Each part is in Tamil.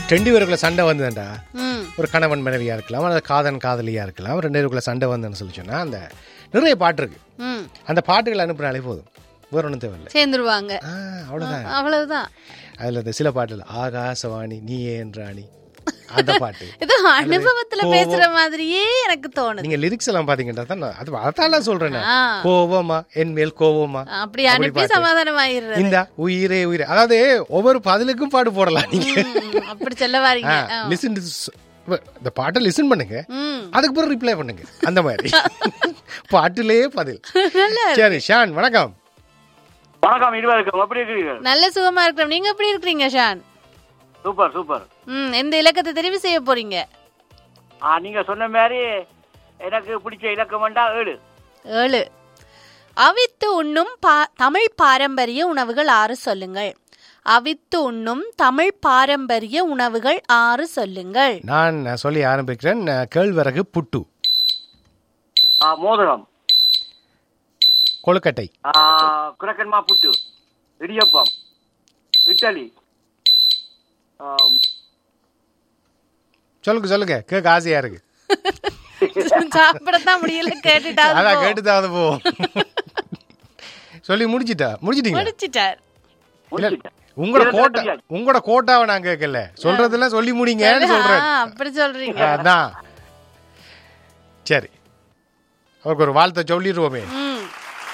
ரெண்டு பேருக்குள்ள சண்டை வந்ததுண்டா ம் ஒரு கணவன் மனைவியா இருக்கலாம் அல்லது காதன் காதலியா இருக்கலாம் ரெண்டு பேருக்குள்ள சண்டை வந்ததுன்னு சொல்லி சொன்னா அந்த நிறைய பாட்டு இருக்கு ம் அந்த பாட்டுகள் அனுப்புனாலே போதும் வேற ஒன்றும் தேவையில்லை சேர்ந்துருவாங்க ஆ அவ்வளோதான் அவ்வளவுதான் அதில் இந்த சில பாட்டுல ஆகாசவாணி நீயே என்றாணி அந்த பாட்டு இது அனுபவத்துல பேசுற மாதிரியே எனக்கு தோணுது நீங்க லிரிக்ஸ் எல்லாம் பாத்தீங்கன்னா தான் நான் அது அதான் நான் சொல்றேன் நான். ஆ. கோவமா என் மேல் கோவமா அப்படி அனுப்பி சமாதானம் ஆயிடுறது இந்த உயிரே உயிரே அதாவது ஒவ்வொரு பதிலுக்கும் பாட்டு போடலாம் நீங்க ம், அப்படி சொல்ல வாரீங்க ஆ. லிசன் இந்த பாட்டை லிசன் பண்ணுங்க ம் அதுக்கு பிறகு ரிப்ளை பண்ணுங்க அந்த மாதிரி பாட்டுலயே பதில் சரி ஷான் வணக்கம் வணக்கம் இருவருக்கும் எப்படி இருக்கிறீங்க நல்ல சுகமா இருக்கிறோம் நீங்க எப்படி இருக்கிறீங்க ஷான் சூப்பர் சூப்பர் ம் எந்த இலக்கத்தை தெரிவு செய்ய போறீங்க ஆ நீங்க சொன்ன மாதிரி எனக்கு பிடிச்ச இலக்கம் வேண்டா ஏழு ஏழு அவித்து உண்ணும் பா தமிழ் பாரம்பரிய உணவுகள் ஆறு சொல்லுங்கள் அவித்து உண்ணும் தமிழ் பாரம்பரிய உணவுகள் ஆறு சொல்லுங்கள் நான் சொல்லி ஆரம்பிக்கிறேன் அஹ், கேழ்வரகு புட்டு ஆ, மோதிரம் கொழுக்கட்டை ஆ, குரக்கன்மா புட்டு இடியப்பம் இட்டலி ஆம், சொல்லுங்க சொல்லுங்க கேட்க ஆசையா இருக்கு சாப்பிடத்தான் முடியல கேட்டுட்டா அதான் கேட்டுதான் போவோம் சொல்லி முடிச்சிட்டா முடிச்சிட்டீங்க முடிச்சிட்டார் முடிச்சிட்டேன். உங்களோட இதுல கோட்டா தெரியாது. உங்களோட கோட்டாவை நான் கேட்கல சொல்றதெல்லாம் சொல்லி முடிங்கன்னு சொல்றேன் ஆ, அப்படி சொல்றீங்க அதான் சரி அவருக்கு ஒரு வாழ்த்தை சொல்லிடுவோமே ம்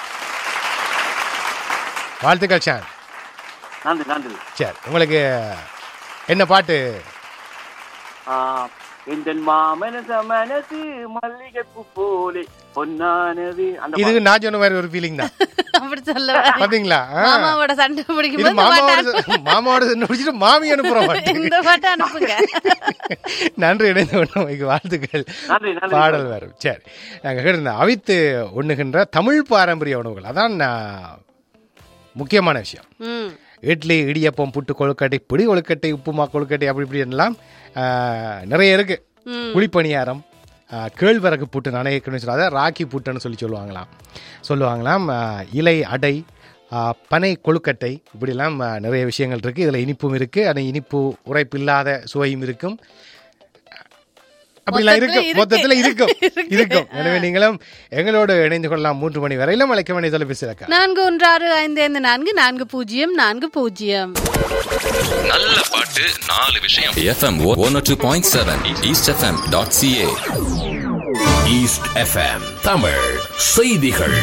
வாழ்த்துக்கள் ஷான் நன்றி நன்றி சரி உங்களுக்கு என்ன பாட்டு ஆ, இந்த மாமனச மனசு மல்லிகைப்பூ போலே பொன்னானது அந்த இதுக்கு நான் சொன்ன மாதிரி ஒரு ஃபீலிங் தான் அப்படி சொல்ல வாரீங்க. பாத்தீங்களா ஆ. மாமாவோட சண்டை பிடிக்கும் இது போது இந்த பாட்டை மாமாவோட மாமாவோட சண்டை பிடிச்சிட்டு மாமி அனுப்புற அனுப்பு. மாட்டேன் இந்த பாட்டை அனுப்புங்க நன்றி இணைந்து கொண்டமைக்கு வாழ்த்துக்கள் நன்றி நன்றி பாடல் வரும் சரி நாங்கள் கேட்டிருந்தோம் அவித்து உண்ணுகின்ற தமிழ் பாரம்பரிய உணவுகள் அதான் நான் முக்கியமான விஷயம் ம் இட்லி இடியப்பம் புட்டு கொழுக்கட்டை பிடி கொழுக்கட்டை உப்புமா கொழுக்கட்டை அப்படி இப்படி எல்லாம் ஆ, நிறைய இருக்கு ம். குழிப்பணியாரம் ஆ, கேழ்வரகு புட்டு நான் ஏற்கனவே சொல்ல அதாவது ராக்கி புட்டுன்னு சொல்லி சொல்லுவாங்களாம் சொல்லுவாங்களாம் ஆ, இலை அடை ஆ, பனை கொழுக்கட்டை இப்படிலாம் ஆ, நிறைய விஷயங்கள் இருக்குது இதில் இனிப்பும் இருக்குது ஆனால் இனிப்பு உரைப்பு இல்லாத சுவையும் இருக்கும் அப்படிலாம் இருக்கும் மொத்தத்துல மொத்தத்தில் இருக்கு. இருக்கும் இருக்கும் எனவே நீங்களும் எங்களோடு இணைந்து கொள்ளலாம் மூன்று மணி வரையிலும் அழைக்க வேண்டிய தொலைபேசி இலக்கா நான்கு ஒன்று ஆறு ஐந்து ஐந்து நான்கு நான்கு பூஜ்ஜியம் நான்கு பூஜ்ஜியம் நல்ல பாட்டு நாலு விஷயம் F M one two point seven east F M dot C A east F M Tamil செய்திகள்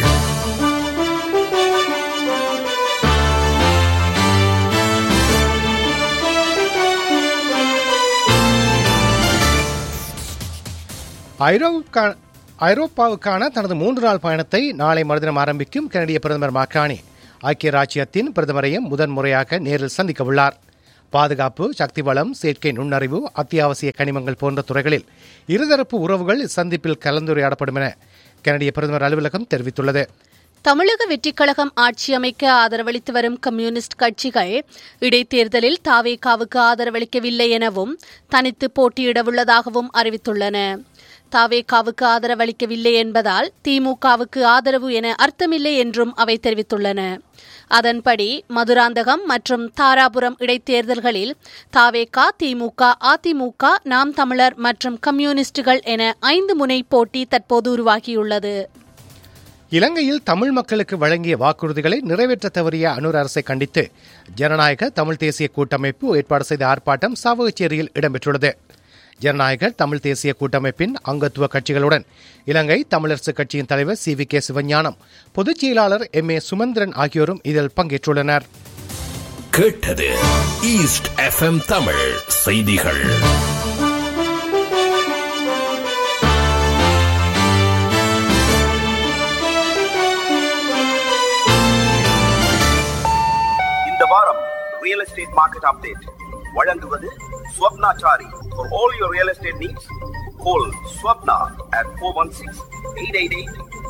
ஐரோவுக்கான ஐரோப்பாவுக்கான தனது மூன்று நாள் பயணத்தை நாளை மறுதினம் ஆரம்பிக்கும் கனடிய பிரதமர் மாக்கானி ஐக்கிய ராச்சியத்தின் பிரதமரையும் முதன் முறையாக நேரில் சந்திக்க உள்ளார் பாதுகாப்பு சக்தி வளம் செயற்கை நுண்ணறிவு அத்தியாவசிய கனிமங்கள் போன்ற துறைகளில் இருதரப்பு உறவுகள் சந்திப்பில் கலந்துரையாடப்படும் என கனடிய பிரதமர் அலுவலகம் தெரிவித்துள்ளது தமிழக வெற்றிக்கழகம் ஆட்சி அமைக்க ஆதரவளித்து வரும் கம்யூனிஸ்ட் கட்சிகள் இடைத்தேர்தலில் தாவேகாவுக்கு ஆதரவளிக்கவில்லை எனவும் தனித்து போட்டியிடவுள்ளதாகவும் அறிவித்துள்ளன தாவேகாவுக்கு ஆதரவளிக்கவில்லை என்பதால் திமுகவுக்கு ஆதரவு என அர்த்தமில்லை என்றும் அவை தெரிவித்துள்ளன அதன்படி மதுராந்தகம் மற்றும் தாராபுரம் இடைத்தேர்தல்களில் தாவேகா திமுக அதிமுக நாம் தமிழர் மற்றும் கம்யூனிஸ்டுகள் என ஐந்து முனை போட்டி தற்போது உருவாகியுள்ளது இலங்கையில் தமிழ் மக்களுக்கு வழங்கிய வாக்குறுதிகளை நிறைவேற்ற தவறிய அனூர் அரசை கண்டித்து ஜனநாயக தமிழ் தேசிய கூட்டமைப்பு ஏற்பாடு செய்த ஆர்ப்பாட்டம் சாவகச்சேரியில் இடம்பெற்றுள்ளது ஜனநாயக தமிழ் தேசிய கூட்டமைப்பின் அங்கத்துவ கட்சிகளுடன் இலங்கை தமிழரசு கட்சியின் தலைவர் சி வி கே சிவஞானம் பொதுச் செயலாளர் எம் ஏ சுமந்திரன் ஆகியோரும் இதில் பங்கேற்றுள்ளனர் கேட்டது ஈஸ்ட் எஃப்எம் தமிழ் செய்திகள் இந்த வாரம் ரியல் எஸ்டேட் மார்க்கெட் அப்டேட் வழங்குவது Swapnachari for all your real estate needs call Swapna at four one six eight eight eight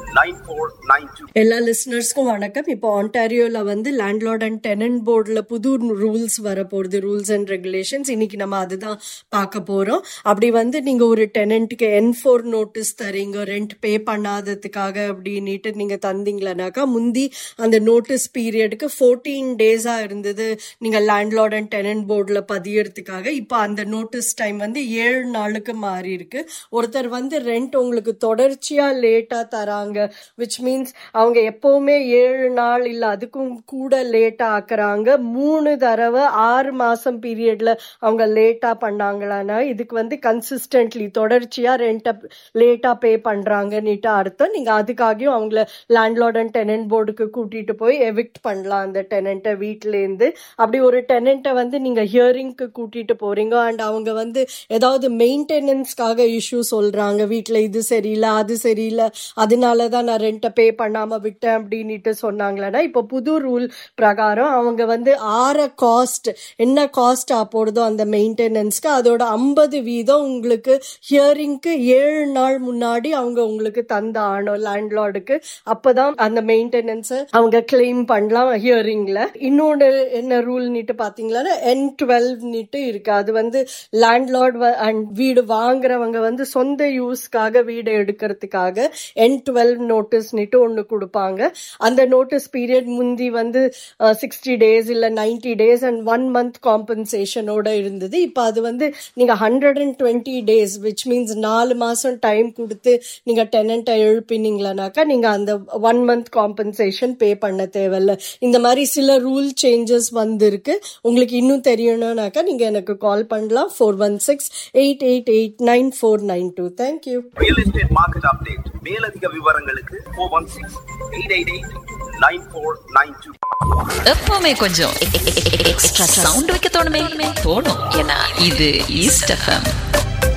nine four nine two எல்லா லிசனர்ஸ்க்கும் வணக்கம் இப்போ ஆன்டாரியோல வந்து லேண்ட்லார்ட் அண்ட் டெனன்ட் போர்டில் புது ரூல்ஸ் வரப்போகுது ரூல்ஸ் அண்ட் ரெகுலேஷன்ஸ் இன்னைக்கு நம்ம அதுதான் பார்க்க போறோம் அப்படி வந்து நீங்க ஒரு டெனண்ட்டுக்கு என் ஃபோர் நோட்டீஸ் தரீங்க ரெண்ட் பே பண்ணாததுக்காக அப்படின்னுட்டு நீங்க தந்தீங்களனாக்கா முந்தி அந்த நோட்டீஸ் பீரியடுக்கு ஃபோர்டீன் டேஸா இருந்தது நீங்க லேண்ட்லார்ட் அண்ட் டெனன்ட் போர்டில் பதியறதுக்காக இப்போ அந்த நோட்டீஸ் டைம் வந்து ஏழு நாளுக்கு மாறி இருக்கு ஒருத்தர் வந்து ரெண்ட் உங்களுக்கு தொடர்ச்சியா லேட்டா தராங்க விச் மீன்ஸ் அவங்க எப்பவுமே ஏழு நாள் இல்ல அதுக்கும் கூட லேட்டா ஆக்குறாங்க மூணு தடவை ஆறு மாசம் பீரியட்ல அவங்க லேட்டா பண்ணாங்களான்னா இதுக்கு வந்து கன்சிஸ்டன்ட்லி தொடர்ச்சியா ரெண்ட்டை லேட்டா பே பண்றாங்கன்னுட்டு அர்த்தம் நீங்க அதுக்காகவும் அவங்கள லேண்ட்லார்ட் அண்ட் டெனன்ட் போர்டுக்கு கூட்டிட்டு போய் எவிக்ட் பண்ணலாம் அந்த டெனண்ட்டை வீட்ல இருந்து அப்படி ஒரு டெனண்ட்டை வந்து நீங்க ஹியரிங்க்கு கூட்டிட்டு போறீங்க அண்ட் அவங்க வந்து ஏதாவது மெயின்டெனன்ஸ்க்காக இஷ்யூ சொல்றாங்க வீட்ல இது சரியில்லை அது சரியில்லை அதனால தான் நான் ரெண்ட்டை பே பண்ணாம விட்டேன் அப்படின்னுட்டு சொன்னாங்களேன்னா இப்போ புது ரூல் பிரகாரம் அவங்க வந்து ஆற காஸ்ட் என்ன காஸ்ட் போடுதோ அந்த மெயின்டெனன்ஸ்க்கு அதோட ஐம்பது வீதம் உங்களுக்கு ஹியரிங்க்கு ஏழு நாள் முன்னாடி அவங்க உங்களுக்கு தந்த ஆனோம் லேண்ட்லார்டுக்கு அப்பதான் அந்த மெயின்டெனன்ஸை அவங்க கிளைம் பண்ணலாம் ஹியரிங்ல இன்னொன்று என்ன ரூல் நீட்டு பாத்தீங்களா என் டுவெல் நீட்டு இருக்கு அது வந்து லேண்ட்லார்ட் அண்ட் வீடு வாங்குறவங்க வந்து சொந்த யூஸ்க்காக வீடு எடுக்கிறதுக்காக என் டுவெல் நோட்டீஸ் நீட்டு ஒன்று கொடுப்பாங்க அந்த நோட்டீஸ் பீரியட் முந்தி வந்து சிக்ஸ்டி டேஸ் இல்லை ninety days and one month காம்பன்சேஷனோட இருந்தது இப்போ அது வந்து நீங்கள் hundred and twenty days which means நாலு மாதம் டைம் கொடுத்து நீங்கள் டெனண்ட்டை எழுப்பினீங்களானாக்கா நீங்கள் அந்த ஒன் மந்த் காம்பன்சேஷன் பே பண்ண தேவையில்ல இந்த மாதிரி சில ரூல் சேஞ்சஸ் வந்திருக்கு உங்களுக்கு இன்னும் தெரியணும்னாக்கா நீங்கள் எனக்கு கால் பண்ணலாம் four one six eight eight eight nine four nine two thank you real estate market update மேலதிக விவரங்களுக்கு four one six eight eight eight nine four nine two எப்பவுமே கொஞ்சம் எக்ஸ்ட்ரா சவுண்ட் வைக்க தோணுமே தோணும் ஏன்னா இது ஈஸ்ட் எஃப்எம்